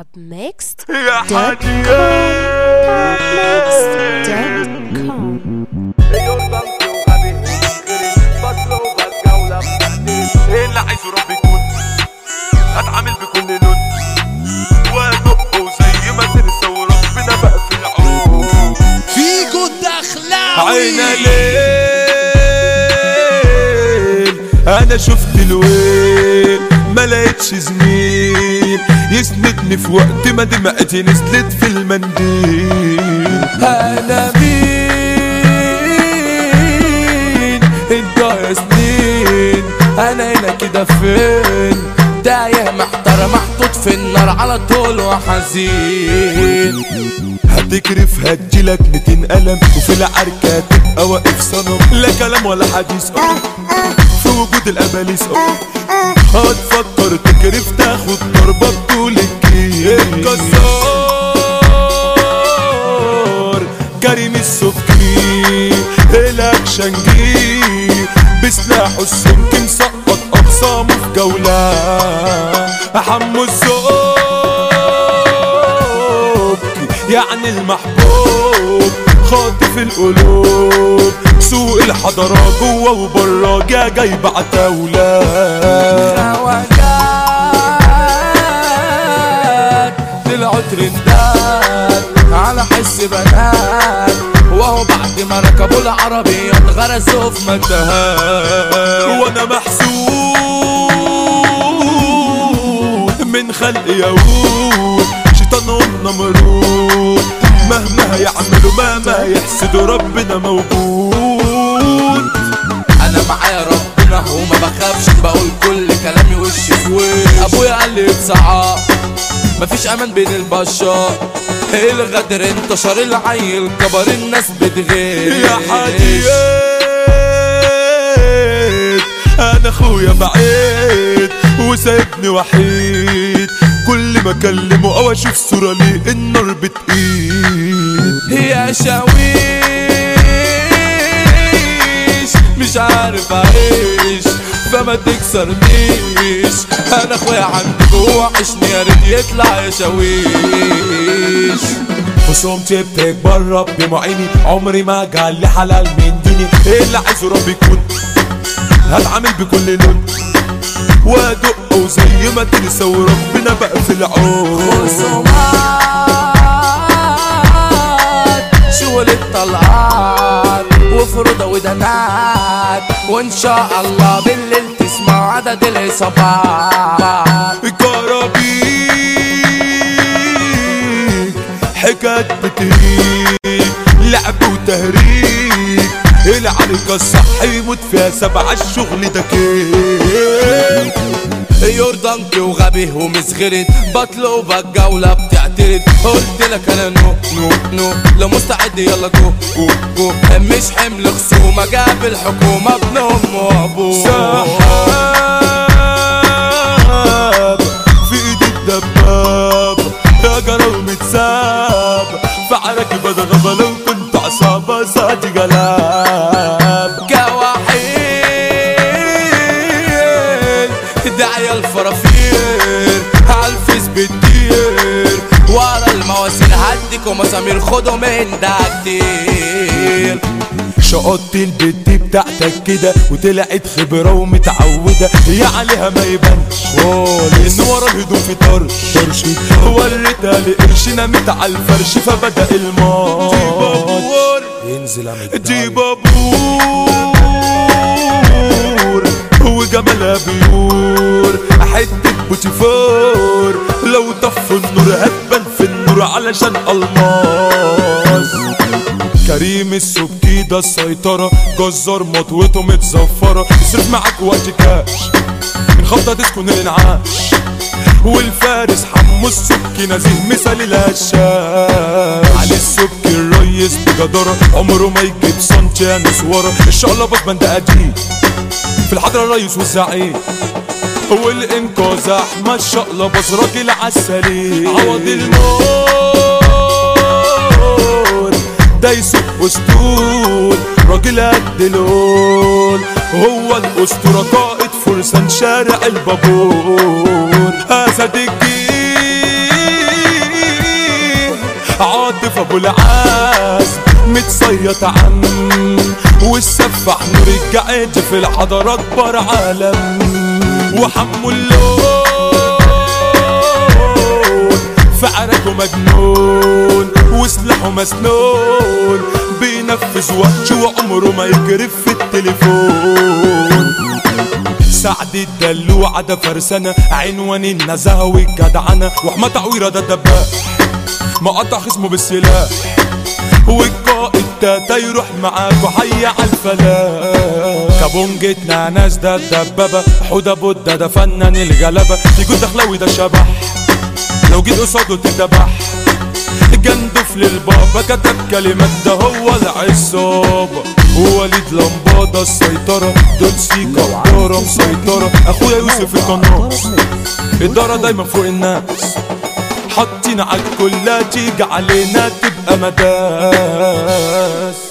Mixed يا dot حاجي com. ايه اللي عايزه ربي يكون هتعامل بكل لون وادقه زي ما تنسى وربنا بقى في العون فيجو الدخلاوي عينا ليل انا شفت الويل ما لقيتش زميل يسندني في وقت ما دمعتي نزلت في المنديل انا مين انت يا سنين انا هنا كده فين تايه محتار محطوط في النار على طول وحزين هتكرف هتجيلك 200 قلم وفي العركة تبقى واقف صنم لا كلام ولا حديث اه في وجود الاباليس اه هتفكر تكرف تاخد ضربة بطول الكيس الجزار كريم السكري الاكشن جي بسلاحه السمك مسقط اقسامه في جولة حمو الزوب يعني المحبوب خاطف القلوب سوق الحضارة جوه وبره جا جايب عتاولة خواجات طلعوا ترندات على حس بنات وهو بعد ما ركبوا العربية اتغرسوا في متاهات وانا محسود من خلق يهود شيطانهم نمرود مهما هيعملوا مهما يحسدوا ربنا موجود انا معايا ربنا وما بخافش بقول كل كلامي وش في وش ابويا قال لي اتصعب مفيش امان بين البشر الغدر انتشر العيل كبر الناس بتغير يا حديد انا اخويا بعيد وسايبني وحيد كل ما اكلمه او اشوف صورة ليه النار بتقيد يا شاويش مش عارف اعيش فما تكسرنيش انا اخويا عندي جوه عشني يا ريت يطلع يا شاويش خصومتي بتكبر ربي معيني عمري ما قال لي حلال من ديني ايه اللي عايزه ربي يكون هتعامل بكل لون وادقه زي ما تنسى وربنا بقى في العون خصومات شغل الطلقات وفرضة ودنات وان شاء الله بالليل تسمع عدد الاصابات كرابيك حكاية بتهيج لعب وتهريج العركة الصح يموت فيها سبعة الشغل ده كيك يوردانك وغبي ومسغرد بطلب الجولة بتعترض قلت لك انا نو نو نو لو مستعد يلا جو جو جو مش حمل خصومة جاب الحكومة ابن ام وابوه سحاب في ايد الدباب يا جرى ومتساب في عركة بضغبة لو كنت عصابة ساعتي جلاب كواحيل داعية الفرافير عالفيس بتطير ورا المواسير هديك ومسامير خدوا من ده كتير شقطت البت بتاعتك كده وطلعت خبرة ومتعودة هي عليها ما يبانش خالص ان ورا الهدوم في طرش طرش وريتها لقرش نامت على الفرش فبدأ الماتش ينزل دي بابور وجمالها بيور حتة بوتيفور لو طفوا النور هتبان في النور علشان الماس كريم السبكي ده السيطرة جزار مطوته متزفرة يصرف معاك وقت كاش من خبطة تسكن الانعاش والفارس حمو السبكي نزيه مثال الهشاش علي السبكي الريس بجدارة عمره ما يجيب سنتي نسورة الشقلبة بند قديم في الحضرة الريس والزعيم والانقاذ احمد شقلباز راجل عسلي عوض الموت ده يسوق اسطول راجل قد لون هو الاسطورة قائد فرسان شارع البابور اسد الجيل عاطف ابو العازم متصيط عم والسفاح نور الجعيد في الحضارات بار عالم وحمو اللون في عركه مجنون وسلاحه مسنون بينفذ وحش وعمره ما يجرف في التليفون سعد الدلوعة ده فرسانة عنوان النزاهة والجدعنة وحمى تعويرة ده دباح مقطع خصمه بالسلاح والقائد تاتا يروح معاك وحي على الفلاح كابونجتنا ناس ده الدبابة حودة بودة ده فنان الغلبة تيجو دخلاوي ده شبح لو جيت قصاده تدبح جندف للبابا كتب كلمات ده هو العصابة ووليد لمبادة السيطرة دولسي كبارة مسيطرة اخويا يوسف القناص الدارة دايما فوق الناس حاطين عالكل تيجي علينا تبقى مداس